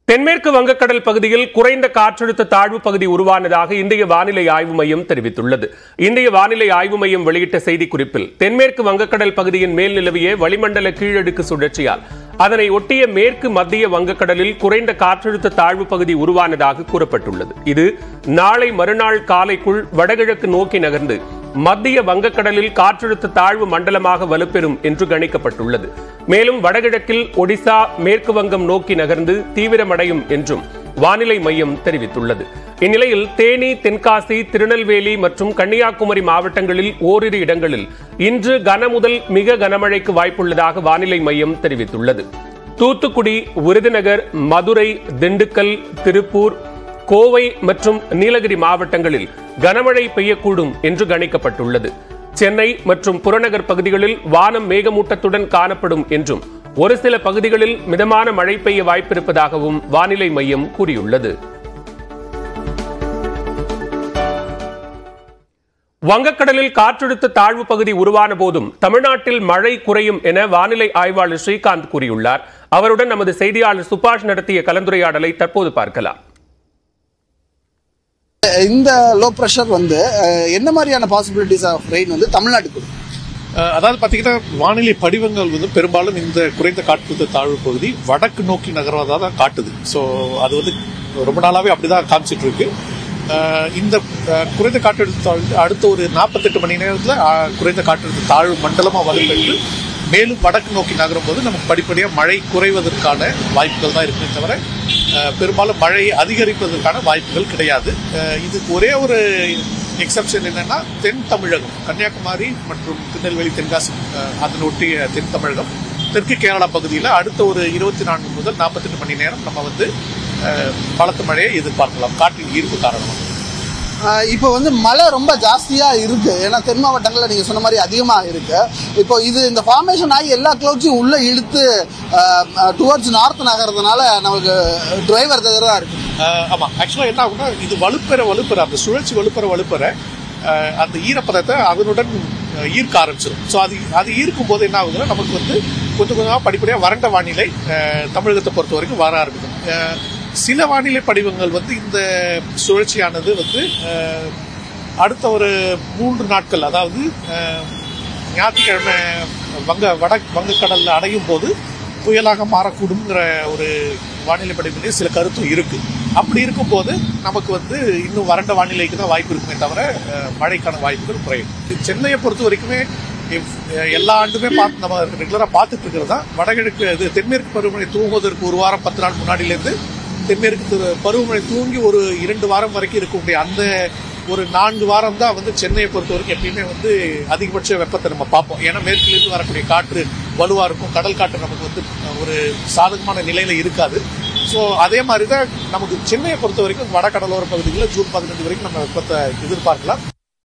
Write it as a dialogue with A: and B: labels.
A: தென்மேற்கு வங்கக்கடல் பகுதியில் குறைந்த காற்றழுத்த தாழ்வு பகுதி உருவானதாக இந்திய வானிலை ஆய்வு மையம் தெரிவித்துள்ளது இந்திய வானிலை ஆய்வு மையம் வெளியிட்ட செய்திக்குறிப்பில் தென்மேற்கு வங்கக்கடல் பகுதியின் மேல் நிலவிய வளிமண்டல கீழடுக்கு சுழற்சியால் அதனை ஒட்டிய மேற்கு மத்திய வங்கக்கடலில் குறைந்த காற்றழுத்த தாழ்வு பகுதி உருவானதாக கூறப்பட்டுள்ளது இது நாளை மறுநாள் காலைக்குள் வடகிழக்கு நோக்கி நகர்ந்து மத்திய வங்கக்கடலில் காற்றழுத்த தாழ்வு மண்டலமாக வலுப்பெறும் என்று கணிக்கப்பட்டுள்ளது மேலும் வடகிழக்கில் ஒடிசா மேற்கு வங்கம் நோக்கி நகர்ந்து தீவிரமடையும் என்றும் வானிலை மையம் தெரிவித்துள்ளது இந்நிலையில் தேனி தென்காசி திருநெல்வேலி மற்றும் கன்னியாகுமரி மாவட்டங்களில் ஓரிரு இடங்களில் இன்று கனமுதல் மிக கனமழைக்கு வாய்ப்புள்ளதாக வானிலை மையம் தெரிவித்துள்ளது தூத்துக்குடி விருதுநகர் மதுரை திண்டுக்கல் திருப்பூர் கோவை மற்றும் நீலகிரி மாவட்டங்களில் கனமழை பெய்யக்கூடும் என்று கணிக்கப்பட்டுள்ளது சென்னை மற்றும் புறநகர் பகுதிகளில் வானம் மேகமூட்டத்துடன் காணப்படும் என்றும் ஒரு சில பகுதிகளில் மிதமான மழை பெய்ய வாய்ப்பிருப்பதாகவும் வானிலை மையம் கூறியுள்ளது வங்கக்கடலில் காற்றழுத்த தாழ்வு பகுதி உருவான போதும் தமிழ்நாட்டில் மழை குறையும் என வானிலை ஆய்வாளர் ஸ்ரீகாந்த் கூறியுள்ளார் அவருடன் நமது செய்தியாளர் சுபாஷ் நடத்திய கலந்துரையாடலை தற்போது பார்க்கலாம்
B: இந்த லோ ப்ரெஷர் வந்து அஹ், என்ன மாதிரியான பாசிபிலிட்டிஸ் ஆஃப் ரெயின் வந்து தமிழ்நாட்டுக்கு இருக்கு?
C: அஹ் அதாவது பார்த்தீங்கன்னா வானிலை படிவங்கள் வந்து பெரும்பாலும் இந்த குறைந்த காற்றழுத்த தாழ்வு பகுதி வடக்கு நோக்கி நகர்வதாக தான் காட்டுது ஸோ அது வந்து ரொம்ப நாளாவே அப்படிதான் காமிச்சிட்டு இருக்கு அஹ் இந்த அஹ், குறைந்த காற்றழுத்த தாழ்வு அடுத்த ஒரு நாற்பத்தெட்டு மணி நேரத்தில் குறைந்த காற்றழுத்த தாழ்வு மண்டலமாக வலுப்பெற்று மேலும் வடக்கு நோக்கி நகரும் போது நமக்கு படிப்படியாக மழை குறைவதற்கான வாய்ப்புகள் தான் இருக்குமே தவிர அஹ், பெரும்பாலும் மழை அதிகரிப்பதற்கான வாய்ப்புகள் கிடையாது அஹ், இதுக்கு ஒரே ஒரு எக்ஸப்ஷன் என்னன்னா தென் தமிழகம் கன்னியாகுமரி மற்றும் திருநெல்வேலி தென்காசி அஹ், அதன் ஒட்டிய தென் தமிழகம் தெற்கு கேரளா பகுதியில் அடுத்த ஒரு இருபத்தி நான்கு முதல் நாற்பத்தெட்டு மணி நேரம் நம்ம வந்து அஹ், பலத்த மழையை எதிர்பார்க்கலாம் காற்றின் ஈர்ப்பு காரணமாக
B: அஹ், இப்போ வந்து மழை ரொம்ப ஜாஸ்தியா இருக்கு ஏன்னா தென் மாவட்டங்களில் நீங்க சொன்ன மாதிரி அதிகமா இருக்கு இப்போ இது இந்த ஃபார்மேஷன் ஆகி எல்லா கிளவுட்ஸையும் உள்ள இழுத்து டுவர்ட்ஸ் நார்த் நகர்றதுனால நமக்கு டிரைவர் தான் இருக்கு
C: ஆஹ் ஆமா ஆக்சுவலா என்ன ஆகும்னா இது வலுப்பெற வலுப்பெற அந்த சுழற்சி வலுப்பெற வலுப்பெற ஆஹ் அந்த ஈரப்பதத்தை அதனுடன் ஆஹ் ஈர்க்க ஆரம்பிச்சிடும் ஸோ அது அது ஈர்க்கும் போது என்ன ஆகுதுன்னா நமக்கு வந்து கொஞ்சம் கொஞ்சமாக படிப்படியாக வறண்ட வானிலை ஆஹ் தமிழகத்தை பொறுத்த வரைக்கும் வர ஆரம்பிக்கும் ஆஹ் சில வானிலை படிவங்கள் வந்து இந்த சுழற்சியானது வந்து ஆஹ் அடுத்த ஒரு மூன்று நாட்கள் அதாவது ஆஹ் ஞாயிற்றுக்கிழமை வங்க வட வங்கக்கடல்ல அடையும் போது புயலாக மாறக்கூடுங்கிற ஒரு வானிலை படிப்பிலே சில கருத்தும் இருக்கு அப்படி இருக்கும்போது நமக்கு வந்து இன்னும் வறண்ட வானிலைக்கு தான் வாய்ப்பு இருக்குமே தவிர அஹ், மழைக்கான வாய்ப்புகள் குறையும் சென்னையை பொறுத்த வரைக்குமே if- அஹ், எல்லா ஆண்டுமே பார்த்து நம்ம ரெகுலராக பார்த்துட்டு இருக்கிறது தான் வடகிழக்கு இது தென்மேற்கு பருவமழை தூங்குவதற்கு ஒரு வாரம் பத்து நாள் முன்னாடியிலேருந்து தென்மேற்கு திரு- பருவமழை தூங்கி ஒரு இரண்டு வாரம் வரைக்கும் இருக்கக்கூடிய அந்த ஒரு நான்கு வாரம் தான் வந்து சென்னையை பொறுத்த வரைக்கும் எப்பயுமே வந்து அதிகபட்ச வெப்பத்தை நம்ம பார்ப்போம் ஏன்னா மேற்கிலிருந்து வரக்கூடிய காற்று வலுவா இருக்கும் கடல் காற்று நமக்கு வந்து ஒரு சாதகமான நிலையில இருக்காது ஸோ அதே மாதிரி தான் நமக்கு சென்னையை பொறுத்த வரைக்கும் வட கடலோர பகுதிகளில் ஜூன் பதினஞ்சு வரைக்கும் நம்ம வெப்பத்தை எதிர்பார்க்கலாம்